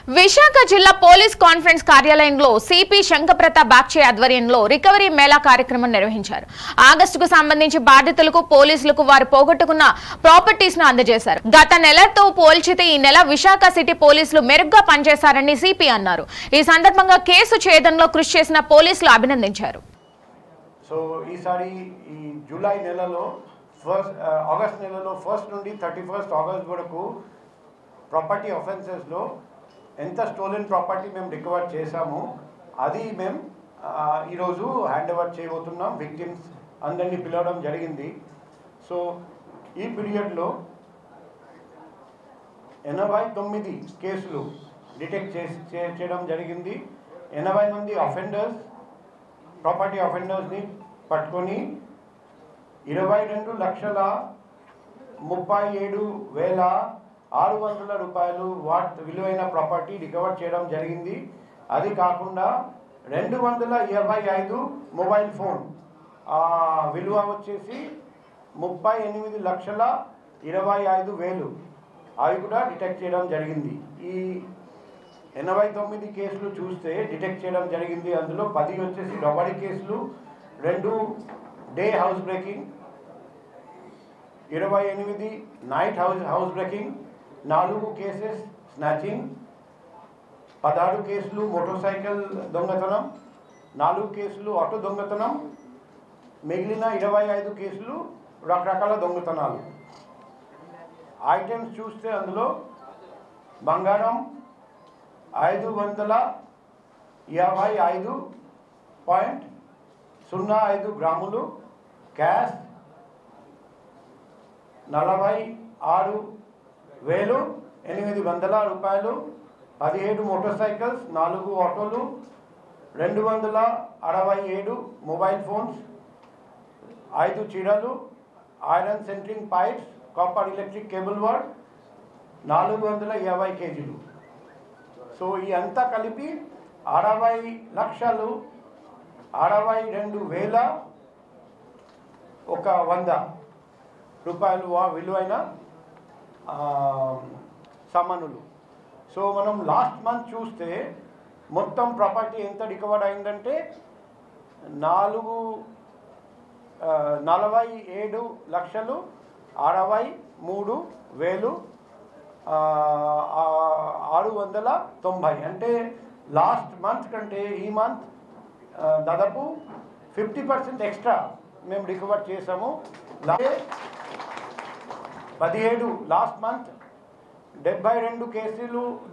విశాఖ జిల్లా police conference కార్యాలయంలో CP Shankhabrata Bagchi ఆధ్వర్యంలో రికవరీ మేళా కార్యక్రమం నిర్వహించారు ఆగస్టుకు సంబంధించి బాధితులకు పోలీసులకు వారు పోగొట్టుకున్న ప్రాపర్టీస్ ను అందజేశారు గత నెలతో పోల్చితే ఈ నెల విశాఖ సిటీ పోలీసులు మెరుగ్గా పనిచేశారని సిపి అన్నారు ఈ సందర్భంగా కేసు ఛేదనలో కృషి చేసిన పోలీసులు అభినందించారు సో ఈసారి ఈ జూలై నెలలో ఫస్ట్ ఆగస్ట్ నెలలో ఫస్ట్ నుండి థర్టీ ఫస్ట్ ఆగస్ట్ వరకు ప్రాపర్టీ అఫెన్సెస్లో ఎంత స్టోలెన్ ప్రాపర్టీ మేము రికవర్ చేశామో అది మేము ఆ, ఈరోజు హ్యాండ్ ఓవర్ చేయబోతున్నాం విక్టిమ్స్ అందరినీ పిలవడం జరిగింది సో ఈ పీరియడ్లో ఎనభై తొమ్మిది కేసులు డిటెక్ట్ చేసి చే- చేయడం జరిగింది ఎనభై మంది అఫెండర్స్ ప్రాపర్టీ అఫెండర్స్ని పట్టుకొని ఇరవై రెండు లక్షల ముప్పై ఏడు వేల ఆరు వందల రూపాయలు వాట్ విలువైన ప్రాపర్టీ రికవర్ చేయడం జరిగింది అది కాకుండా రెండు వందల ఇరవై ఐదు మొబైల్ ఫోన్ ఆ విలువ వచ్చేసి ముప్పై ఎనిమిది లక్షల ఇరవై ఐదు వేలు అవి కూడా డిటెక్ట్ చేయడం జరిగింది ఈ ఎనభై తొమ్మిది కేసులు చూస్తే డిటెక్ట్ చేయడం జరిగింది అందులో పది వచ్చేసి రబడీ కేసులు రెండు డే హౌస్ బ్రేకింగ్ ఇరవై ఎనిమిది నైట్ హౌస్ హౌస్ బ్రేకింగ్ నాలుగు కేసెస్ స్నాచింగ్ పదహారు కేసులు మోటార్ సైకిల్ దొంగతనం నాలుగు కేసులు ఆటో దొంగతనం మిగిలిన ఇరవై ఐదు కేసులు రకరకాల దొంగతనాలు ఐటమ్స్ చూస్తే అందులో బంగారం ఐదు వందల యాభై ఐదు పాయింట్ సున్నా ఐదు గ్రాములు క్యాష్ నలభై ఆరు వేలు ఎనిమిది వందల రూపాయలు పదిహేడు మోటార్ సైకిల్స్ నాలుగు ఆటోలు రెండు వందల అరవై ఏడు మొబైల్ ఫోన్స్ ఐదు చీరలు iron centring pipes copper electric cable వాడ్ నాలుగు వందల యాభై కేజీలు సో ఈ అంతా కలిపి అరవై లక్షలు అరవై రెండు వేల ఒక వంద రూపాయలు వా- విలువైన ఆ, సామానులు సో మనం లాస్ట్ మంత్ చూస్తే మొత్తం ప్రాపర్టీ ఎంత రికవర్ అయిందంటే నాలుగు ఆ, నలభై ఏడు లక్షలు అరవై మూడు వేలు ఆ, ఆ, ఆరు వందల తొంభై అంటే లాస్ట్ మంత్ కంటే ఈ మంత్ ఆ, దాదాపు ఫిఫ్టీ పర్సెంట్ ఎక్స్ట్రా మేము రికవర్ చేసాము అలాగే పదిహేడు లాస్ట్ మంత్ డెబ్బై రెండు కేసులు